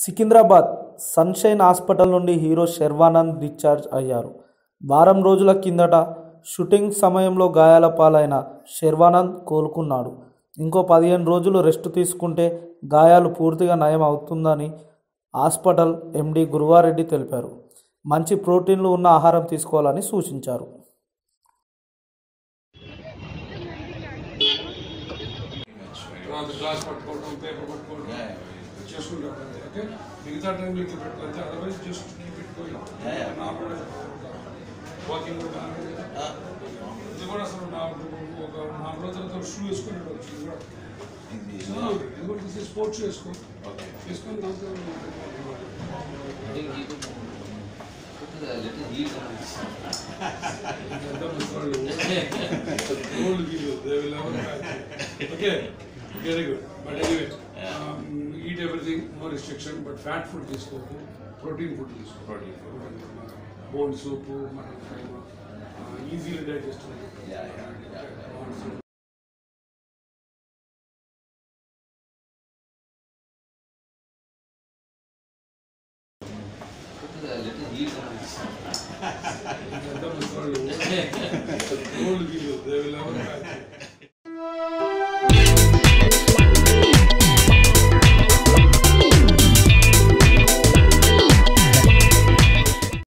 Secunderabad sunshine hospital నుండి hero Sharwanand discharge అయ్యారు వారం రోజుల కిందట షూటింగ్ సమయంలో గాయాల పాలైన శర్వానంద్ కోలుకున్నాడు ఇంకో పదిహేను రోజులు రెస్ట్ తీసుకుంటే గాయాలు పూర్తిగా నయం అవుతుందని హాస్పిటల్ ఎండి గురువారెడ్డి తెలిపారు మంచి ప్రోటీన్లు ఉన్న ఆహారం తీసుకోవాలని సూచించారు తర్వాత గ్లాస్ పట్టుకోవడం పేపర్ పట్టుకోవడం చేసుకుంటాం ఓకే మిగతా టైం మీకు పెట్టుకోవాలి అదర్వైజ్ జస్ట్ పెట్టుకోవాలి వాకింగ్ కూడా బాగానే ఉంది. ఇది కూడా అసలు నా ఒక నాలుగు రోజులతో షూ వేసుకుని ఉండొచ్చు. ఇది కూడా So, ఇది కూడా తీసి స్పోర్ట్స్ షూ వేసుకో వేసుకొని దాంతో Old people, they will never catch you. Okay, very good. But anyway, um, eat everything, no restriction, but fat food తీసుకోకు ప్రోటీన్ ఫుడ్ తీసుకో protein food bone soup mutton fry easily digest old people, they will never catch you.